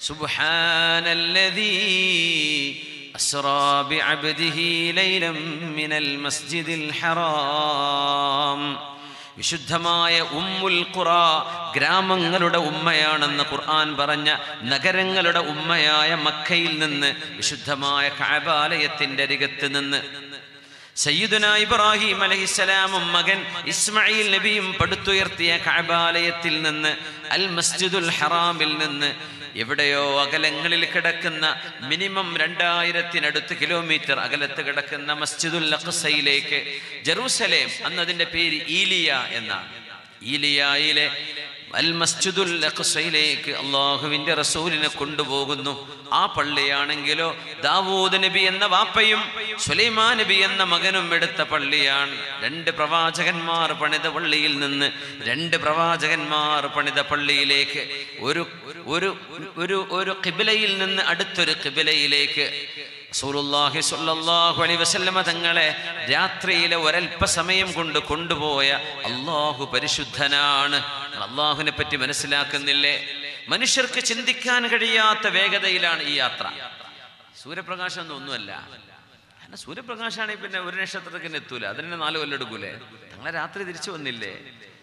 സുബ്ഹാനല്ലദീ أسرى بعبده ليلا من المسجد الحرام വിശുദ്ധമായ ഉമ്മുൽ ഖുറ ഗ്രാമങ്ങളുടെ ഉമ്മയാണെന്ന് ഖുർആൻ പറഞ്ഞ നഗരങ്ങളുടെ ഉമ്മയായ മക്കയിൽ നിന്ന് വിശുദ്ധമായ കഅബാലയത്തിന്റെ അരികത്ത് നിന്ന് സയ്യിദുന ഇബ്രാഹിം അലഹിസ്സലാമും മകൻ ഇസ്മായിൽ നബിയും പടുത്തുയർത്തിയ കഅബാലയത്തിൽ നിന്ന് അൽ മസ്ജിദുൽ ഹറാമിൽ നിന്ന് എവിടെയോ അകലങ്ങളിൽ കിടക്കുന്ന മിനിമം രണ്ടായിരത്തിനടുത്ത് കിലോമീറ്റർ അകലത്ത് കിടക്കുന്ന മസ്ജിദുൽ അഖ്സയിലേക്ക് ജെറൂസലേം അന്ന് അതിൻ്റെ പേര് ഈലിയ എന്നാണ് ഈലിയായിലെ അൽ മസ്ജിദുൽ അഖ്സയിലേക്ക് അള്ളാഹുവിൻ്റെ റസൂലിനെ കൊണ്ടുപോകുന്നു ആ പള്ളിയാണെങ്കിലോ ദാവൂദ് നബി എന്ന വാപ്പയും സുലൈമാൻ നബി എന്ന മകനും എടുത്ത പള്ളിയാണ് രണ്ട് പ്രവാചകന്മാർ പണിത പള്ളിയിൽ നിന്ന് രണ്ട് പ്രവാചകന്മാർ പണിത പള്ളിയിലേക്ക് ഒരു ഒരു ഒരു ഒരു കിബിലയിൽ നിന്ന് അടുത്തൊരു കിബിലയിലേക്ക് റസൂലുള്ളാഹി സ്വല്ലല്ലാഹു അലൈഹി വസല്ലമ തങ്ങളെ രാത്രിയിലെ ഒരല്പസമയം കൊണ്ട് കൊണ്ടുപോയ അള്ളാഹു പരിശുദ്ധനാണ് അള്ളാഹുവിനെ പറ്റി മനസ്സിലാക്കുന്നില്ലേ മനുഷ്യർക്ക് ചിന്തിക്കാൻ കഴിയാത്ത വേഗതയിലാണ് ഈ യാത്ര സൂര്യപ്രകാശം ഒന്നും ഒന്നുമല്ല കാരണം സൂര്യപ്രകാശമാണെങ്കിൽ പിന്നെ ഒരു നക്ഷത്രത്തിന് എത്തൂല അതിന് നാല് കൊല്ലം എടുക്കൂലേ തങ്ങളെ രാത്രി തിരിച്ചു വന്നില്ലേ